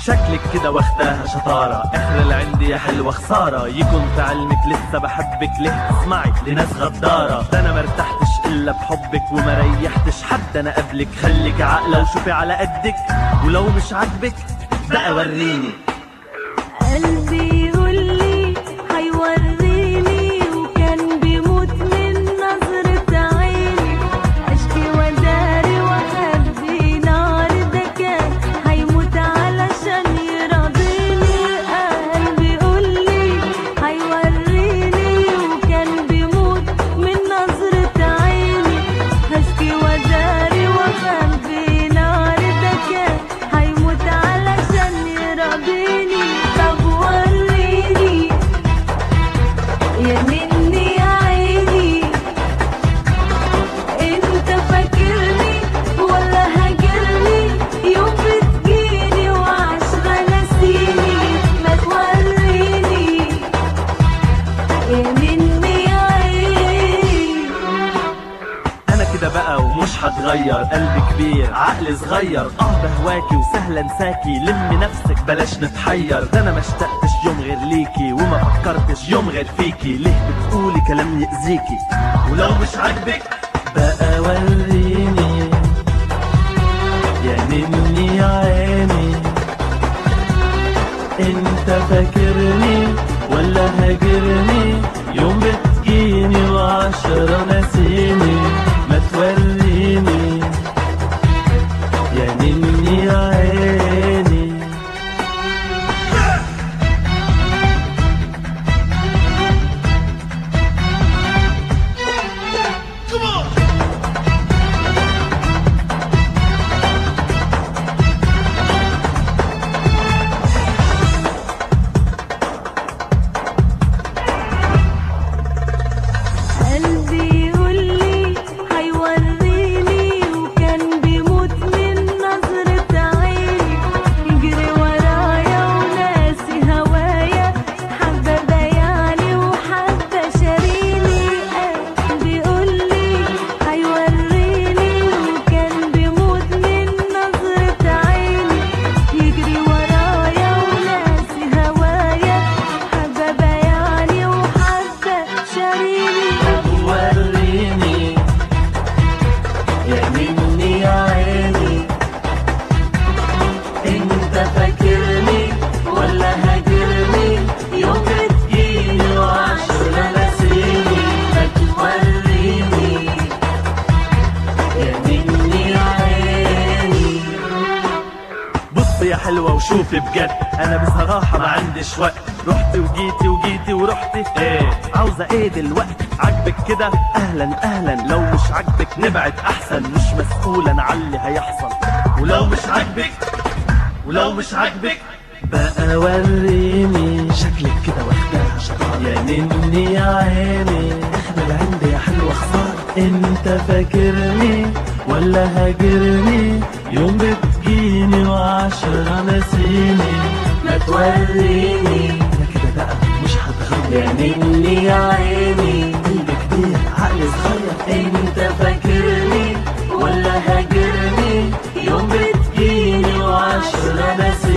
شكلك كده واخداها شطارة اخر اللي عندي يا حلوة خسارة يكون في علمك لسه بحبك ليه تسمعي لناس غدارة ده انا مرتحتش الا بحبك وما ريحتش حد انا قبلك خليك عاقلة وشوفي على قدك ولو مش عاجبك بقى وريني قلبي يقولي هيوريني وكان بيموت من نظرة عيني اشكي وداري واخبي نار ده كان هيموت علشان يرضيني قلبي يقولي هيوريني وكان بيموت من نظرة عيني هشكي وداري واخبي نار ده كان هيموت علشان يرضيني طب وريني يا مني يا عيني انت فاكرني ولا هاجرني يوم بتجيني وعشرة ناسيني ما توريني يا مني يا عيني انا كده بقى ومش هتغير قلبي كبير عقل صغير اه بهواكي وسهل انساكي لمي نفسك بلاش نتحير ده انا ما اشتقتش يوم غير ليكي وما فكرتش يوم غير فيكي ليه بتقولي كلام يأذيكي ولو مش عاجبك بقى وريني يا مني يا عيني انت فاكرني ولا هاجرني يوم بتجيني وعشرة ناسيني ما توريني يا مني يا عيني قلبي يقولي هيوريني وكان بيموت من نظرة عيني يجري ورايا وناسي هوايا حبة بياني وحبة شاريني قلبي يقولي هيوريني وكان بيموت من نظرة عيني يجري ورايا وناسي هوايا حبة بياني وحبة شاريني وريني يا مني يا عيني انت فاكرني ولا هاجرني يوم بتجيني وعشرة ناسيني ما توريني يا مني يا عيني بص يا حلوة وشوفي بجد أنا بصراحة ما عنديش وقت رحت وجيتي وجيتي ورحتي ايه عاوزة ايه دلوقتي عاجبك كده أهلا أهلا لو مش عاجبك نبعد أحسن مش مسؤولا عن اللي هيحصل ولو مش عاجبك ولو مش عاجبك بقى وريني شكلك كده واخداها شطارة يا نني يا عيني اخد العند يا حلوة خسارة انت فاكرني ولا هاجرني يوم بتجيني وعشرة ناسيني ما توريني انا كده بقى مش هتغير يا نني يا عيني قلبي كبير عقلي صغير انت فاكرني ولا هاجرني يوم بتجيني وعشرة ناسيني